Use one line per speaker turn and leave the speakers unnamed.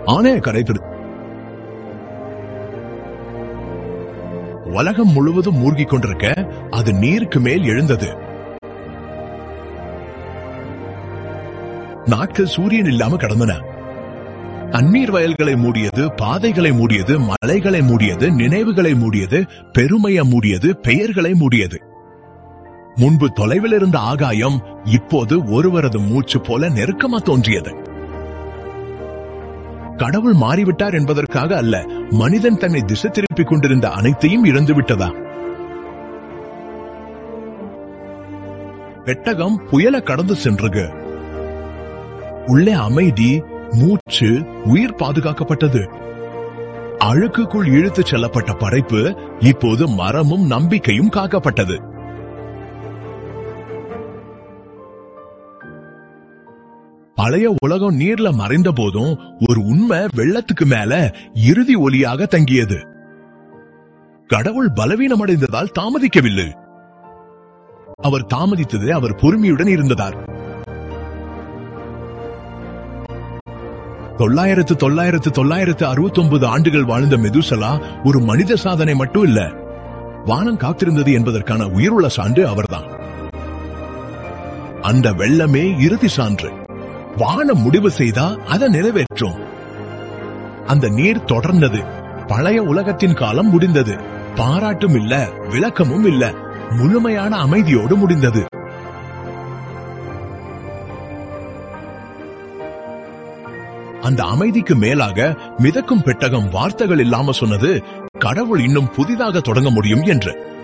ஆணைய கரைத்தது உலகம் முழுவதும் மூழ்கிக் கொண்டிருக்க அது நீருக்கு மேல் எழுந்தது நாட்கள் சூரியன் இல்லாம கடந்தன தண்ணீர் வயல்களை மூடியது பாதைகளை மூடியது மலைகளை மூடியது நினைவுகளை மூடியது பெருமையை மூடியது பெயர்களை மூடியது முன்பு தொலைவில் இருந்த ஆகாயம் இப்போது ஒருவரது மூச்சு போல நெருக்கமா தோன்றியது கடவுள் மாறிவிட்டார் என்பதற்காக அல்ல மனிதன் தன்னை திசை திருப்பிக் கொண்டிருந்த அனைத்தையும் இழந்து விட்டதா பெட்டகம் புயல கடந்து சென்றது உள்ளே அமைதி மூச்சு உயிர் பாதுகாக்கப்பட்டது அழுக்குக்குள் இழுத்துச் செல்லப்பட்ட படைப்பு இப்போது மரமும் நம்பிக்கையும் காக்கப்பட்டது பழைய உலகம் நீர்ல மறைந்த போதும் ஒரு உண்மை வெள்ளத்துக்கு மேல இறுதி ஒலியாக தங்கியது கடவுள் பலவீனமடைந்ததால் தாமதிக்கவில்லை அவர் தாமதித்தது அவர் பொறுமையுடன் இருந்ததார் தொள்ளாயிரத்து தொள்ளாயிரத்து தொள்ளாயிரத்து அறுபத்தி ஒன்பது ஆண்டுகள் வாழ்ந்த மெதுசலா ஒரு மனித சாதனை மட்டும் இல்ல வானம் காத்திருந்தது என்பதற்கான உயிருள்ள சான்று அவர்தான் அந்த வெள்ளமே இறுதி சான்று வானம் முடிவு செய்தா அதை நிறைவேற்றும் அந்த நீர் தொடர்ந்தது பழைய உலகத்தின் காலம் முடிந்தது பாராட்டும் இல்ல விளக்கமும் இல்ல முழுமையான அமைதியோடு முடிந்தது அந்த அமைதிக்கு மேலாக மிதக்கும் பெட்டகம் வார்த்தைகள் இல்லாம சொன்னது கடவுள் இன்னும் புதிதாக தொடங்க முடியும் என்று